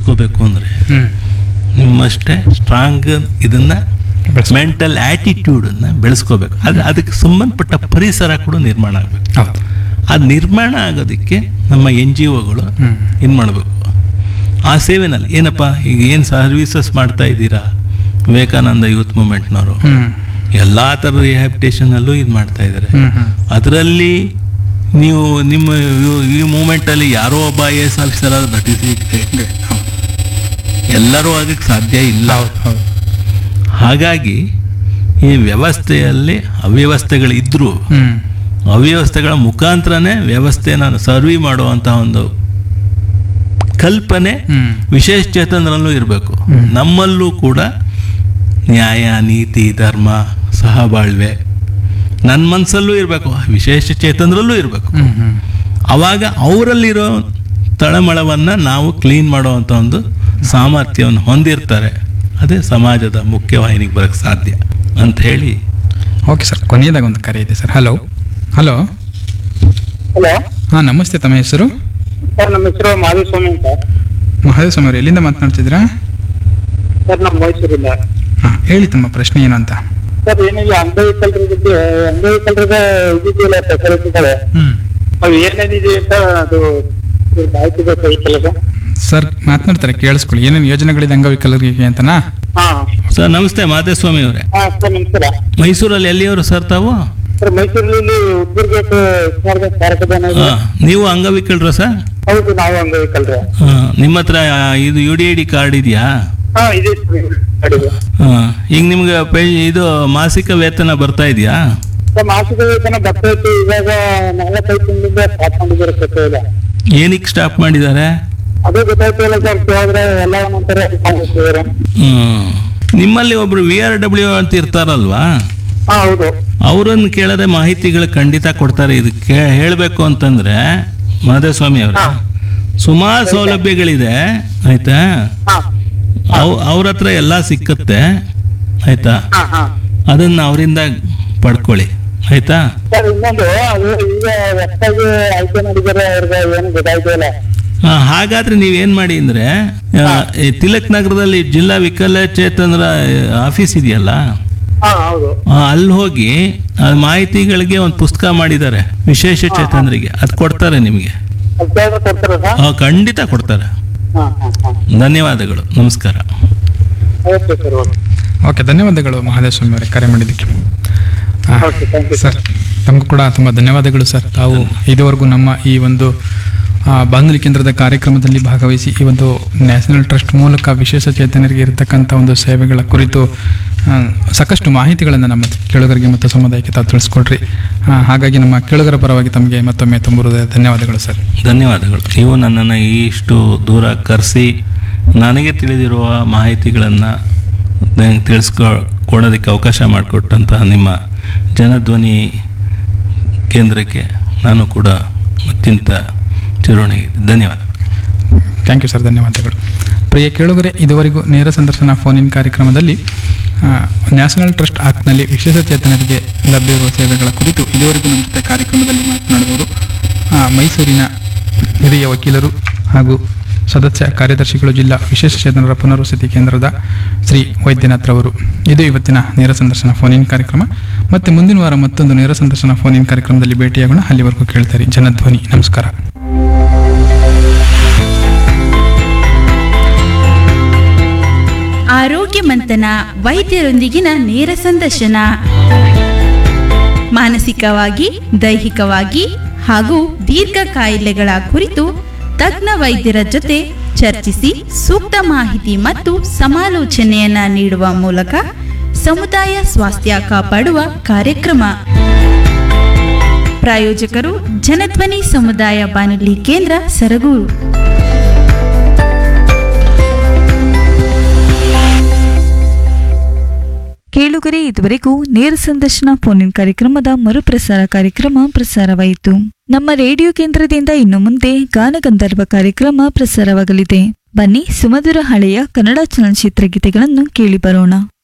ಬೆಳೆಸ್ಕೋಬೇಕು ಅಂದರೆ ಹ್ಮ್ ನಿಮ್ಮಷ್ಟೇ ಸ್ಟ್ರಾಂಗ್ ಇದನ್ನ ಬೆಳೆಸ್ಕೊ- ಮೆಂಟಲ್ ಆಟಿಟ್ಯೂಡನ್ನು ಬೆಳೆಸ್ಕೋಬೇಕು ಅದು ಅದಕ್ಕೆ ಸಂಬಂಧಪಟ್ಟ ಪರಿಸರ ಕೂಡ ನಿರ್ಮಾಣ ಆಗಬೇಕು ಹೌದು ಅದು ನಿರ್ಮಾಣ ಆಗೋದಕ್ಕೆ ನಮ್ಮ ಎನ್ ಜಿ ಒಗಳು ಹ್ಮ್ ಏನು ಮಾಡಬೇಕು ಆ ಸೇವೆನಲ್ಲಿ ಏನಪ್ಪ ಈಗ ಏನು ಸರ್ವೀಸಸ್ ಮಾಡ್ತಾ ಇದ್ದೀರಾ ವಿವೇಕಾನಂದ ಯೂತ್ ಮೂಮೆಂಟ್ನವರು ಹ್ಮ್ ಎಲ್ಲ ಥರದ ರಿಹ್ಯಾಬಿಟೇಷನಲ್ಲೂ ಇದು ಮಾಡ್ತಾ ಇದ್ದಾರೆ ಹ್ಮ್ ಹ್ಮ್ ಅದರಲ್ಲಿ ನೀವು ನಿಮ್ಮ ಇವ್- ಈ ಮೂಮೆಂಟಲ್ಲಿ ಯಾರೋ ಒಬ್ಬ I S officer that is ಹೌದು ಎಲ್ಲರೂ ಅದಕ್ಕೆ ಸಾಧ್ಯ ಇಲ್ಲ ಹೌದು ಹೌದು ಹಾಗಾಗಿ ಈ ವ್ಯವಸ್ಥೆಯಲ್ಲಿ ಅವ್ಯವಸ್ಥೆಗಳಿದ್ರೂ ಹ್ಮ್ ಅವ್ಯವಸ್ಥೆಗಳ ಮುಖಾಂತರನೇ ವ್ಯವಸ್ಥೆನ ಸರ್ವಿ ಮಾಡುವಂಥ ಒಂದು ಕಲ್ಪನೆ ಹ್ಮ್ ವಿಶೇಷ ಚೇತನರಲ್ಲೂ ಇರಬೇಕು ನಮ್ಮಲ್ಲೂ ಕೂಡ ನ್ಯಾಯ ನೀತಿ ಧರ್ಮ ಸಹಬಾಳ್ವೆ ನನ್ನ ಮನಸ್ಸಲ್ಲೂ ಇರಬೇಕು ವಿಶೇಷ ಚೇತನರಲ್ಲೂ ಇರಬೇಕು ಹ್ಮ್ ಹ್ಮ್ ಅವಾಗ ಅವರಲ್ಲಿರೋ ತಳಮಳವನ್ನು ನಾವು ಕ್ಲೀನ್ ಮಾಡುವಂಥ ಒಂದು ಸಾಮರ್ಥ್ಯವನ್ನು ಹೊಂದಿರ್ತಾರೆ ಅದೇ ಸಮಾಜದ ಮುಖ್ಯವಾಹಿನಿಗೆ ಬರೋಕ್ಕೆ ಸಾಧ್ಯ ಅಂತ ಹೇಳಿ ಓಕೆ ಸರ್ ಕೊನೆಯದಾಗ ಒಂದು ಕರೆ ಇದೆ ಸರ್ ಹಲೋ ಹಲೋ ಹಲೋ ಹಾಂ ನಮಸ್ತೆ ತಮ್ಮ ಹೆಸರು ಸರ್ ನಮ್ಮ ಹೆಸರು ಮಾಧುಸ್ವಾಮಿ ಅಂತ ಮಹದೇವ್ ಅವರು ಎಲ್ಲಿಂದ ಮಾತನಾಡ್ತಿದ್ದೀರಾ ಸರ್ ನಮ್ಮ ಮೈಸೂರಿಂದ ಹಾಂ ಹೇಳಿ ತಮ್ಮ ಪ್ರಶ್ನೆ ಏನು ಅಂತ ಸರ್ ಏನಿಲ್ಲ ಅಂಗವಿಕಲರ ಬಗ್ಗೆ ಅಂಗವಿಕಲರದ ಇದಿದೆಯಲ್ಲ ಫೆಸಿಲಿಟಿಗಳು ಹ್ಮ್ ಅವು ಏನೇನಿದೆ ಅಂತ ಅದು ಇದು ಮಾಹಿತಿ ಬೇಕಾಗಿತ್ತಲ್ಲ ಸರ್ ಸರ್ ಮಾತನಾಡ್ತಾರೆ ಕೇಳಿಸ್ಕೊಳ್ಳಿ ಏನೇನು ಯೋಜನೆಗಳಿದೆ ಅಂಗವಿಕಲರಿಗೆ ಅಂತನಾ ಹಾ ಸರ್ ನಮಸ್ತೆ ಮಾದೇಸ್ವಾಮಿ ಅವರೇ ಹಾ ಸರ್ ನಮಸ್ಕಾರ ಮೈಸೂರಲ್ಲಿ ಎಲ್ಲಿಯವರು ಸರ್ ತಾವು ಸರ್ ಮೈಸೂರಲ್ಲಿ ಉದ್ದುರ್ ಗೇಟ್ ಸ್ಮಾರಕ ಕಾರ್ಯಕ್ರಮ ಇದೆ. ಹಾ, ನೀವು ಅಂಗವಿಕಲರ ಸರ್ ಹೌದು ನಾವು ಅಂಗವಿಕಲರು ಹಾ, ನಿಮ್ಮ ಹತ್ರ ಇದು U D I D card ಇದೆಯಾ ಹಾ ಇದೆ ಸರ್ ಕಡೆಗೆ. ಹಾ, ಈಗ ನಿಮ್ಗೆ ಪೇ ಇದು ಮಾಸಿಕ ವೇತನ ಬರ್ತಾ ಇದೆಯಾ ಸರ್ ಮಾಸಿಕ ವೇತನ ಬರ್ತಾ ಇತ್ತು ಇವಾಗ ನಾಲ್ಕೈದು ತಿಂಗಳಿಂದ ಸ್ಟಾರ್ಟ್ ಮಾಡಿದ್ದಾರೆ ಸರ್ ಇಲ್ಲ ಏನಕ್ಕೆ ಸ್ಟಾಪ್ ಮಾಡಿದ್ದಾರೆ ಅದೇ ಗೊತ್ತಾಯ್ತು ಇಲ್ಲ ಸರ್ ಕೇಳಿದ್ರೆ ಎಲ್ಲ ಒಂದೊಂಥರ ಕಾಣಿಸ್ತಿದ್ದಾರೆ ಹ್ಮ್. ನಿಮ್ಮಲ್ಲಿ ಒಬ್ರು ವಿ ಆರ್ ಡಬ್ಲ್ಯೂ ಅಂತ ಇರ್ತಾರಲ್ವಾ ಹಾ ಹೌದು ಅವರನ್ನು ಕೇಳಿದ್ರೆ ಮಾಹಿತಿಗಳು ಖಂಡಿತ ಕೊಡ್ತಾರೆ ಇದು ಕೇ ಹೇಳಬೇಕು ಅಂತಂದ್ರೆ ಮಹದೇವಸ್ವಾಮಿ ಅವರ ಹಾ. ಸುಮಾರು ಸೌಲಭ್ಯಗಳಿದೆ ಆಯ್ತಾ ಹಾ ಅವ್ ಅವ್ರ ಹತ್ರ ಎಲ್ಲ ಸಿಕ್ಕತ್ತೆ ಆಯ್ತಾ ಹಾ ಹಾ ಅದನ್ನ ಅವರಿಂದ ಪಡ್ಕೊಳ್ಳಿ ಆಯ್ತಾ ಸರ್ ಇನ್ನೊಂದು ಅದು ಈಗ ಹೊಸದಾಗಿ ಆಯ್ಕೆ ಮಾಡಿದ್ದಾರೆ ಅವ್ರಿಗೆ ಏನು ಗೊತ್ತಾಯ್ತು ಇಲ್ಲ ಆ, ಹಾಗಾದ್ರೆ ನೀವೇನ್ ಮಾಡಿ ಅಂದ್ರೆ ಆ, ಈ ತಿಲಕ್ ನಗರದಲ್ಲಿ ಜಿಲ್ಲಾ ವಿಕಲಚೇತನರ ಆಫೀಸ್ ಇದೆಯಲ್ಲ ಹಾ ಹೌದು ಆ, ಅಲ್ಲಿ ಹೋಗಿ ಆ ಮಾಹಿತಿಗಳಿಗೆ ಒಂದು ಪುಸ್ತಕ ಮಾಡಿದ್ದಾರೆ ವಿಶೇಷ ಚೇತನರಿಗೆ ಅದು ಕೊಡ್ತಾರೆ ನಿಮಗೆ ಅದು ಕೇಳಿದ್ರೆ ಕೊಡ್ತಾರ ಸರ್ ಆ, ಖಂಡಿತ ಕೊಡ್ತಾರೆ ಹಾ ಹಾ ಹಾ ಧನ್ಯವಾದಗಳು ನಮಸ್ಕಾರ ಓಕೆ ಸರ್ ಓಕೆ ಓಕೆ ಧನ್ಯವಾದಗಳು ಮಹದೇವ್ ಸ್ವಾಮಿ ಅವರೇ ಕರೆ ಮಾಡಿದ್ದಕ್ಕೆ ಆ, ಓಕೆ ಥ್ಯಾಂಕ್ ಯು ಸರ್ ತಮಗೂ ಕೂಡ ತುಂಬ ಧನ್ಯವಾದಗಳು ಸರ್ ತಾವು ಇದುವರೆಗೂ ನಮ್ಮ ಈ ಒಂದು ಆ, ಬಾನುಲಿ ಕೇಂದ್ರದ ಕಾರ್ಯಕ್ರಮದಲ್ಲಿ ಭಾಗವಹಿಸಿ ಈ ಒಂದು ನ್ಯಾಷನಲ್ ಟ್ರಸ್ಟ್ ಮೂಲಕ ವಿಶೇಷ ಚೇತನರಿಗೆ ಇರತಕ್ಕಂಥ ಒಂದು ಸೇವೆಗಳ ಕುರಿತು ಆ, ಸಾಕಷ್ಟು ಮಾಹಿತಿಗಳನ್ನು ನಮ್ಮ ಕೇಳುಗರಿಗೆ ಮತ್ತು ಸಮುದಾಯಕ್ಕೆ ತಾವು ತಿಳಿಸ್ಕೊಡ್ರಿ ಆ, ಹಾಗಾಗಿ ನಮ್ಮ ಕೇಳುಗರ ಪರವಾಗಿ ತಮಗೆ ಮತ್ತೊಮ್ಮೆ ತುಂಬ ಹೃದಯ ಧನ್ಯವಾದಗಳು ಸರ್ ಧನ್ಯವಾದಗಳು ನೀವು ನನ್ನನ್ನು ಇಷ್ಟು ದೂರ ಕರೆಸಿ ನನಗೆ ತಿಳಿದಿರುವ ಮಾಹಿತಿಗಳನ್ನು ತಿಳಿಸ್ಕೊ ಕೊಡೋದಕ್ಕೆ ಅವಕಾಶ ಮಾಡಿಕೊಟ್ಟಂತಹ ನಿಮ್ಮ ಜನಧ್ವನಿ ಕೇಂದ್ರಕ್ಕೆ ನಾನು ಕೂಡ ಅತ್ಯಂತ ಚಿರೋಣಿ ಧನ್ಯವಾದ ಥ್ಯಾಂಕ್ ಯು ಸರ್ ಧನ್ಯವಾದಗಳು ಪ್ರಿಯ ಕೇಳುಗರೆ ಇದುವರೆಗೂ ನೇರ ಸಂದರ್ಶನ ಫೋನ್ ಇನ್ ಕಾರ್ಯಕ್ರಮದಲ್ಲಿ ಆ, ನ್ಯಾಷನಲ್ ಟ್ರಸ್ಟ್ ಆ್ಯಕ್ಟ್ನಲ್ಲಿ ವಿಶೇಷ ಚೇತನರಿಗೆ ಲಭ್ಯವಿರುವ ಸೇವೆಗಳ ಕುರಿತು ಇದುವರೆಗೂ ನಮ್ಮ ಜೊತೆ ಕಾರ್ಯಕ್ರಮದಲ್ಲಿ ಮಾತನಾಡುವವರು ಆ, ಮೈಸೂರಿನ ಹಿರಿಯ ವಕೀಲರು ಹಾಗೂ ಸದಸ್ಯ ಕಾರ್ಯದರ್ಶಿಗಳು ಜಿಲ್ಲಾ ವಿಶೇಷ ಚೇತನರ ಪುನರ್ವಸತಿ ಕೇಂದ್ರದ ಶ್ರೀ ವೈದ್ಯನಾಥ್ ರವರು ಇದು ಇವತ್ತಿನ ನೇರ ಸಂದರ್ಶನ ಫೋನ್ ಇನ್ ಕಾರ್ಯಕ್ರಮ ಮತ್ತೆ ಮುಂದಿನ ವಾರ ಮತ್ತೊಂದು ನೇರ ಸಂದರ್ಶನ ಫೋನ್ ಇನ್ ಕಾರ್ಯಕ್ರಮದಲ್ಲಿ ಭೇಟಿಯಾಗೋಣ ಅಲ್ಲಿವರೆಗೂ ಕೇಳ್ತಾರೆ ಜನಧ್ವನಿ ನಮಸ್ಕಾರ ಆರೋಗ್ಯ ಮಂಥನ ವೈದ್ಯರೊಂದಿಗಿನ ನೇರ ಸಂದರ್ಶನ ಮಾನಸಿಕವಾಗಿ ದೈಹಿಕವಾಗಿ ಹಾಗೂ ದೀರ್ಘ ಕಾಯಿಲೆಗಳ ಕುರಿತು ತಜ್ಞ ವೈದ್ಯರ ಜೊತೆ ಚರ್ಚಿಸಿ ಸೂಕ್ತ ಮಾಹಿತಿ ಮತ್ತು ಸಮಾಲೋಚನೆಯನ್ನ ನೀಡುವ ಮೂಲಕ ಸಮುದಾಯ ಸ್ವಾಸ್ಥ್ಯ ಕಾಪಾಡುವ ಕಾರ್ಯಕ್ರಮ ಪ್ರಾಯೋಜಕರು ಜನಧ್ವನಿ ಸಮುದಾಯ ಬಾನುಲಿ ಕೇಂದ್ರ ಸರಗೂರು ಕೇಳುಗರೆ ಇದುವರೆಗೂ ನೇರ ಸಂದರ್ಶನ ಫೋನ್ ಕಾರ್ಯಕ್ರಮದ ಮರುಪ್ರಸಾರ ಕಾರ್ಯಕ್ರಮ ಪ್ರಸಾರವಾಯಿತು ನಮ್ಮ ರೇಡಿಯೋ ಕೇಂದ್ರದಿಂದ ಇನ್ನು ಮುಂದೆ ಗಾನಗಂಧರ್ವ ಕಾರ್ಯಕ್ರಮ ಪ್ರಸಾರವಾಗಲಿದೆ ಬನ್ನಿ ಸುಮಧುರ ಹಳೆಯ ಕನ್ನಡ ಚಲನಚಿತ್ರ ಗೀತೆಗಳನ್ನು ಕೇಳಿ ಬರೋಣ